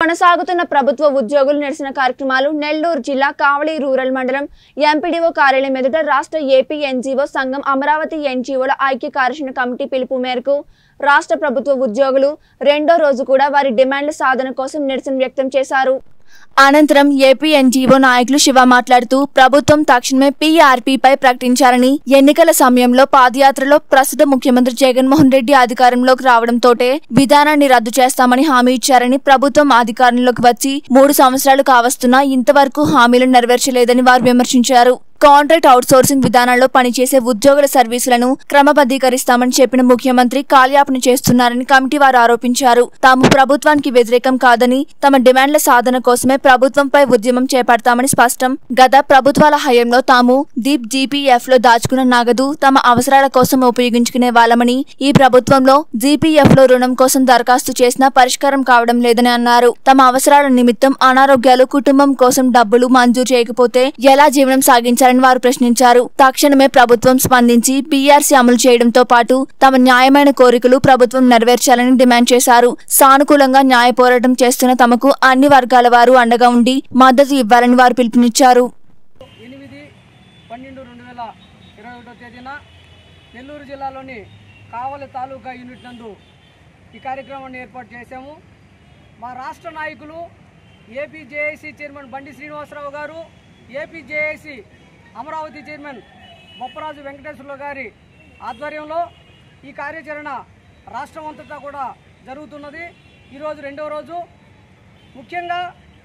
కొనసాగుతున్న ప్రభుత్వ ఉద్యోగులు నిరసన కార్యక్రమాలు నెల్లూరు జిల్లా కావలి రూరల్ మండలం ఎంపీడీఓ కార్యాలయం ఎదుట రాష్ట్ర ఏపీ ఎన్జీఓ సంఘం అమరావతి ఎన్జీఓల ఐక్య కార్యక్రమ కమిటీ పిలుపు మేరకు రాష్ట్ర ప్రభుత్వ ఉద్యోగులు రెండో రోజు కూడా వారి డిమాండ్ల సాధన కోసం నిరసన వ్యక్తం చేశారు అనంతరం ఏపీ ఎన్జీఓ నాయకులు శివ మాట్లాడుతూ ప్రభుత్వం తక్షణమే పీఆర్పీపై ప్రకటించారని ఎన్నికల సమయంలో పాదయాత్రలో ప్రస్తుత ముఖ్యమంత్రి జగన్మోహన్ రెడ్డి అధికారంలోకి రావడంతోటే విధానాన్ని రద్దు చేస్తామని హామీ ఇచ్చారని ప్రభుత్వం అధికారంలోకి వచ్చి మూడు సంవత్సరాలు కావస్తున్నా ఇంతవరకు హామీలు నెరవేర్చలేదని వారు విమర్శించారు కాంట్రాక్ట్ అవుట్సోర్సింగ్ విధానంలో పనిచేసే ఉద్యోగుల సర్వీసులను క్రమబద్ధీకరిస్తామని చెప్పిన ముఖ్యమంత్రి కాల్యాపన చేస్తున్నారని కమిటీ వారు ఆరోపించారు తాము ప్రభుత్వానికి వ్యతిరేకం కాదని తమ డిమాండ్ల సాధన కోసమే ప్రభుత్వంపై ఉద్యమం చేపడతామని స్పష్టం గత ప్రభుత్వాల హయాంలో తాము దీప్ జీపీఎఫ్ లో దాచుకున్న నగదు తమ అవసరాల కోసం ఉపయోగించుకునే వాళ్ళమని ఈ ప్రభుత్వంలో జీపీఎఫ్ లో రుణం కోసం దరఖాస్తు చేసినా పరిష్కారం కావడం లేదని అన్నారు తమ అవసరాల నిమిత్తం అనారోగ్యాలు కుటుంబం కోసం డబ్బులు మంజూరు చేయకపోతే ఎలా జీవనం సాగించాలని వారు ప్రశ్నించారు తక్షణమే ప్రభుత్వం స్పందించి పీఆర్సీ అమలు చేయడంతో పాటు తమ న్యాయమైన కోరికలు ప్రభుత్వం నెరవేర్చాలని డిమాండ్ చేశారు సానుకూలంగా న్యాయ పోరాటం చేస్తున్న తమకు అన్ని వర్గాల వారు అండగా ఉండి మద్దతు ఇవ్వాలని వారు పిలుపునిచ్చారు ఎనిమిది పన్నెండు రెండు వేల ఇరవై ఒకటో తేదీన నెల్లూరు జిల్లాలోని కావలి తాలూకా యూనిట్ నందు ఈ కార్యక్రమాన్ని ఏర్పాటు చేశాము మా రాష్ట్ర నాయకులు AP JAC chairman Bandi Srinivasarao గారు AP JAC Amaravati chairman Bopparaju Venkateswarlu గారి ఆధ్వర్యంలో ఈ కార్యాచరణ రాష్ట్రం అంతటా కూడా జరుగుతున్నది ఈరోజు రెండవ రోజు ముఖ్యంగా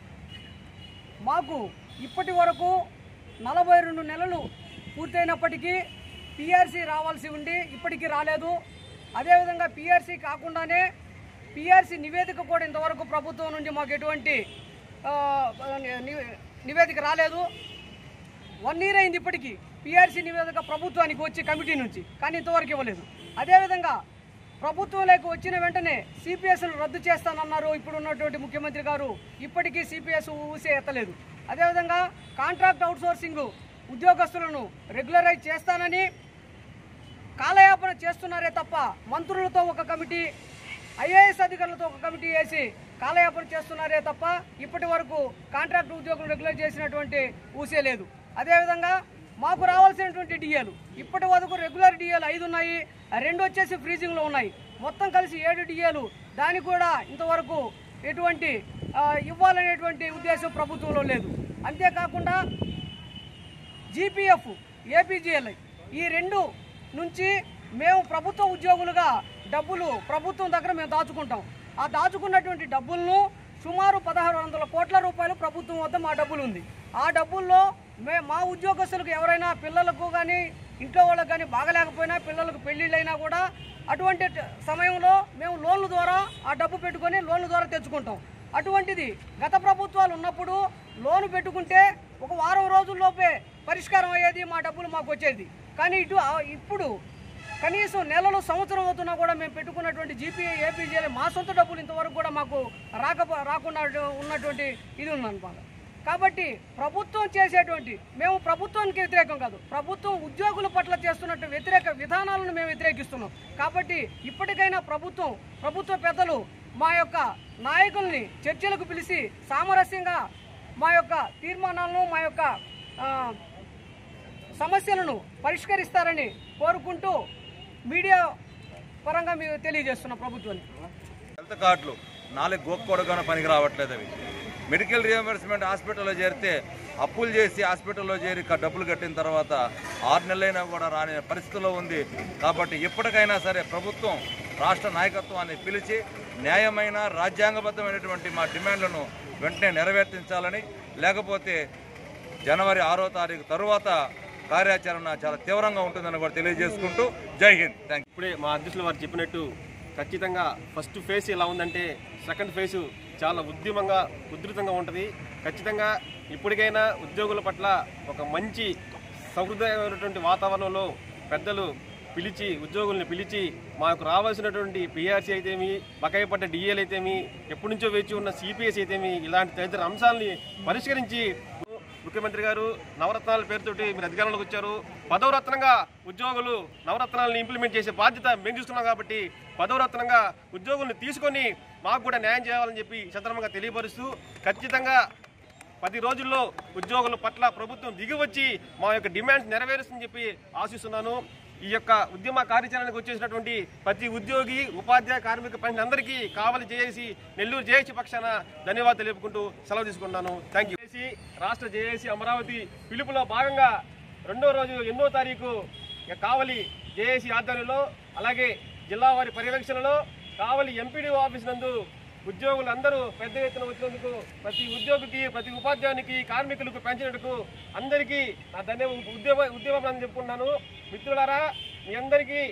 మాకు ఇప్పటి వరకు నలభై రెండు నెలలు పూర్తయినప్పటికీ పిఆర్సీ రావాల్సి ఉండి ఇప్పటికీ రాలేదు అదేవిధంగా పిఆర్సీ కాకుండానే పిఆర్సీ నివేదిక కూడా ఇంతవరకు ప్రభుత్వం నుండి మాకు ఎటువంటి ఆ, ని- నివేదిక రాలేదు వన్ ఇయర్ అయింది ఇప్పటికీ పిఆర్సీ నివేదిక ప్రభుత్వానికి వచ్చి కమిటీ నుంచి కానీ ఇంతవరకు ఇవ్వలేదు అదేవిధంగా ప్రభుత్వంలోకి వచ్చిన వెంటనే సిపిఎస్ను రద్దు చేస్తానన్నారు ఇప్పుడు ఉన్నటువంటి ముఖ్యమంత్రి గారు ఇప్పటికీ సిపిఎస్ ఊసే ఎత్తలేదు అదేవిధంగా కాంట్రాక్ట్ అవుట్సోర్సింగ్ ఉద్యోగస్తులను రెగ్యులరైజ్ చేస్తానని కాలయాపన చేస్తున్నారే తప్ప మంత్రులతో ఒక కమిటీ ఐఏఎస్ అధికారులతో ఒక కమిటీ వేసి కాలయాపన చేస్తున్నారే తప్ప ఇప్పటి వరకు కాంట్రాక్ట్ ఉద్యోగులు రెగ్యులర్ చేసినటువంటి ఊసే లేదు అదేవిధంగా మాకు రావాల్సినటువంటి డిఏలు ఇప్పటి వరకు రెగ్యులర్ డిఏలు ఐదు ఉన్నాయి రెండు వచ్చేసి ఫ్రీజింగ్లో ఉన్నాయి మొత్తం కలిసి ఏడు డిఏలు దానికి కూడా ఇంతవరకు ఎటువంటి ఆ, ఇవ్వాలనేటువంటి ఉద్దేశం ప్రభుత్వంలో లేదు అంతేకాకుండా జీపీఎఫ్ ఏపీజీఎల్ఐ ఈ రెండు నుంచి మేము ప్రభుత్వ ఉద్యోగులుగా డబ్బులు ప్రభుత్వం దగ్గర మేము దాచుకుంటాం ఆ దాచుకున్నటువంటి డబ్బులను సుమారు పదహారు వందల కోట్ల రూపాయలు ప్రభుత్వం వద్ద మా డబ్బులు ఉంది ఆ డబ్బుల్లో మే మా ఉద్యోగస్తులకు ఎవరైనా పిల్లలకు కానీ ఇంట్లో వాళ్ళకి కానీ బాగలేకపోయినా పిల్లలకు పెళ్ళిళ్ళైనా కూడా అటువంటి ట- సమయంలో మేము లోన్ల ద్వారా ఆ డబ్బు పెట్టుకొని లోన్ల ద్వారా తెచ్చుకుంటాం అటువంటిది గత ప్రభుత్వాలు ఉన్నప్పుడు లోను పెట్టుకుంటే ఒక వారం రోజుల్లోపే పరిష్కారం అయ్యేది మా డబ్బులు మాకు వచ్చేది కానీ ఇటు ఆ- ఇప్పుడు కనీసం నెలలు సంవత్సరం అవుతున్నా కూడా మేము పెట్టుకున్నటువంటి జీపీఏ ఏపీజీఎల్ మా సొంత డబ్బులు ఇంతవరకు కూడా మాకు రాక రాకుండా ఉన్నటువంటి ఇది ఉందన్నమాట కాబట్టి ప్రభుత్వం చేసేటువంటి మేము ప్రభుత్వానికి వ్యతిరేకం కాదు ప్రభుత్వం ఉద్యోగుల పట్ల చేస్తున్నట్టు వ్యతిరేక విధానాలను మేము వ్యతిరేకిస్తున్నాం కాబట్టి ఇప్పటికైనా ప్రభుత్వం ప్రభుత్వ పెద్దలు మా యొక్క నాయకుల్ని చర్చలకు పిలిచి సామరస్యంగా మా యొక్క తీర్మానాలను మా యొక్క ఆ, సమస్యలను పరిష్కరిస్తారని కోరుకుంటూ మీడియా పరంగా మేము తెలియజేస్తున్నాం ప్రభుత్వానికి హెల్త్ కార్డులు నాలుగు గోక్కోడగానే పనికి రావట్లేదు అవి మెడికల్ రియంబర్స్మెంట్ హాస్పిటల్లో చేరితే అప్పులు చేసి హాస్పిటల్లో చేరి క- డబ్బులు కట్టిన తర్వాత ఆరు నెలలైనా కూడా రాని పరిస్థితిలో ఉంది కాబట్టి ఇప్పటికైనా సరే ప్రభుత్వం రాష్ట్ర నాయకత్వాన్ని పిలిచి న్యాయమైన రాజ్యాంగబద్ధమైనటువంటి మా డిమాండ్లను వెంటనే నెరవేర్తించాలని లేకపోతే జనవరి ఆరో తారీఖు తరువాత కార్యాచరణ చాలా తీవ్రంగా ఉంటుందని కూడా తెలియజేసుకుంటూ జై హింద్ థ్యాంక్ ఇప్పుడే మా అధ్యక్షులు వారు చెప్పినట్టు ఖచ్చితంగా ఫస్ట్ ఫేజ్ ఎలా ఉందంటే సెకండ్ ఫేజ్ చాలా ఉద్యమంగా ఉధృతంగా ఉంటుంది ఖచ్చితంగా ఇప్పటికైనా ఉద్యోగుల పట్ల ఒక మంచి సౌహృదయమైనటువంటి వాతావరణంలో పెద్దలు పిలిచి ఉద్యోగుల్ని పిలిచి మాకు రావాల్సినటువంటి పిఆర్సీ అయితేమి బకాయి పడ్డ డిఏలు అయితేమి ఎప్పటి నుంచో వేచి ఉన్న సిపిఎస్ అయితేమి ఇలాంటి తదితర అంశాలని పరిష్కరించి ముఖ్యమంత్రి గారు నవరత్నాల పేరుతోటి మీరు అధికారంలోకి వచ్చారు పదవ రత్నంగా ఉద్యోగులు నవరత్నాలను ఇంప్లిమెంట్ చేసే బాధ్యత మేము చూస్తున్నాం కాబట్టి పదవ రత్నంగా ఉద్యోగుల్ని తీసుకొని మాకు కూడా న్యాయం చేయాలని చెప్పి ఈ సందర్భంగా తెలియపరుస్తూ ఖచ్చితంగా పది రోజుల్లో ఉద్యోగుల పట్ల ప్రభుత్వం దిగి వచ్చి మా యొక్క డిమాండ్స్ నెరవేరుస్తుందని చెప్పి ఆశిస్తున్నాను ఈ యొక్క ఉద్యమ కార్యాచరణకు వచ్చేసినటువంటి ప్రతి ఉద్యోగి ఉపాధ్యాయ కార్మిక పని అందరికీ కావలి జేఏసీ నెల్లూరు జేఏసీ పక్షాన ధన్యవాదాలు తెలుపుకుంటూ సెలవు తీసుకుంటున్నాను థ్యాంక్ యూ రాష్ట్ర జేఏసీ అమరావతి పిలుపులో భాగంగా రెండో రోజు ఎనిమిదో తారీఖు ఇక కావలి జేఏసీ ఆధ్వర్యంలో అలాగే జిల్లా వారి పర్యవేక్షణలో కావలి ఎంపీడీఓ ఆఫీస్ నందు ఉద్యోగులందరూ పెద్ద ఎత్తున వచ్చినందుకు ప్రతి ఉద్యోగికి ప్రతి ఉపాధ్యాయునికి కార్మికులకు పెంచినందుకు అందరికీ నా ధన్య ఉద్యోగ ఉద్యోగం చెప్పుకుంటున్నాను మిత్రులారా మీ అందరికీ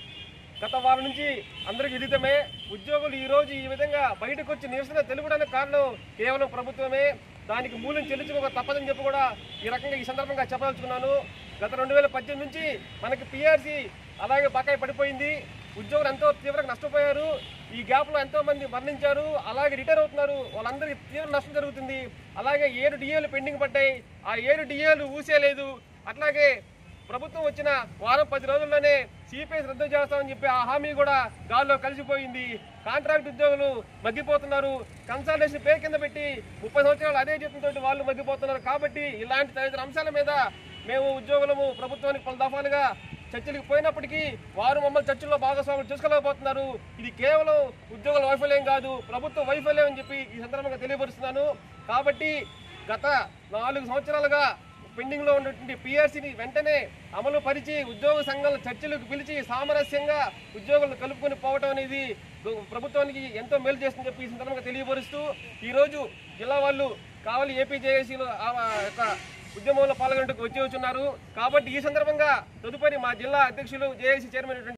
గత వారం నుంచి అందరికీ విదితమే ఉద్యోగులు ఈ రోజు ఈ విధంగా బయటకు వచ్చి నిరసన తెలుపడానికి కారణం కేవలం ప్రభుత్వమే దానికి మూల్యం చెల్లించుకోక తప్పదని చెప్పి కూడా ఈ రకంగా ఈ సందర్భంగా చెప్పదలుచుకున్నాను గత రెండు వేల పద్దెనిమిది నుంచి మనకి పిఆర్సీ అలాగే బకాయి పడిపోయింది ఉద్యోగులు ఎంతో తీవ్రంగా నష్టపోయారు ఈ గ్యాప్లో ఎంతో మంది మరణించారు అలాగే రిటైర్ అవుతున్నారు వాళ్ళందరికీ తీవ్ర నష్టం జరుగుతుంది అలాగే ఏడు డిఏలు పెండింగ్ పడ్డాయి ఆ ఏడు డిఏలు ఊసేయలేదు అట్లాగే ప్రభుత్వం వచ్చిన వారం పది రోజుల్లోనే సిపిఎస్ రద్దు చేస్తామని చెప్పి ఆ హామీ కూడా గాల్లో కలిసిపోయింది కాంట్రాక్ట్ ఉద్యోగులు మగ్గిపోతున్నారు కన్సల్టేషన్ పే కింద పెట్టి ముప్పై సంవత్సరాలు అదే జీతంతో వాళ్ళు మగ్గిపోతున్నారు కాబట్టి ఇలాంటి తదితర అంశాల మీద మేము ఉద్యోగులము ప్రభుత్వానికి పలు దఫాలుగా చర్చలకు పోయినప్పటికీ వారు మమ్మల్ని చర్చల్లో భాగస్వాములు చేసుకోలేకపోతున్నారు ఇది కేవలం ఉద్యోగుల వైఫల్యం కాదు ప్రభుత్వ వైఫల్యం అని చెప్పి ఈ సందర్భంగా తెలియపరుస్తున్నాను కాబట్టి గత నాలుగు సంవత్సరాలుగా పెండింగ్ లో ఉన్నటువంటి పిఆర్సీని వెంటనే అమలు పరిచి ఉద్యోగ సంఘాల చర్చలకు పిలిచి సామరస్యంగా ఉద్యోగులను కలుపుకొని పోవటం అనేది గు- ప్రభుత్వానికి ఎంతో మేలు చేస్తుందని చెప్పి ఈ సందర్భంగా తెలియపరుస్తూ ఈ రోజు జిల్లా వాళ్ళు కావాలి ఏపీ జేఏసీలో ఆ యొక్క ఉద్యమంలో పాల్గొనడానికి వచ్చి వచ్చున్నారు కాబట్టి ఈ సందర్భంగా తదుపరి మా జిల్లా అధ్యక్షులు జేఏసీ చైర్మన్ అయినటువంటి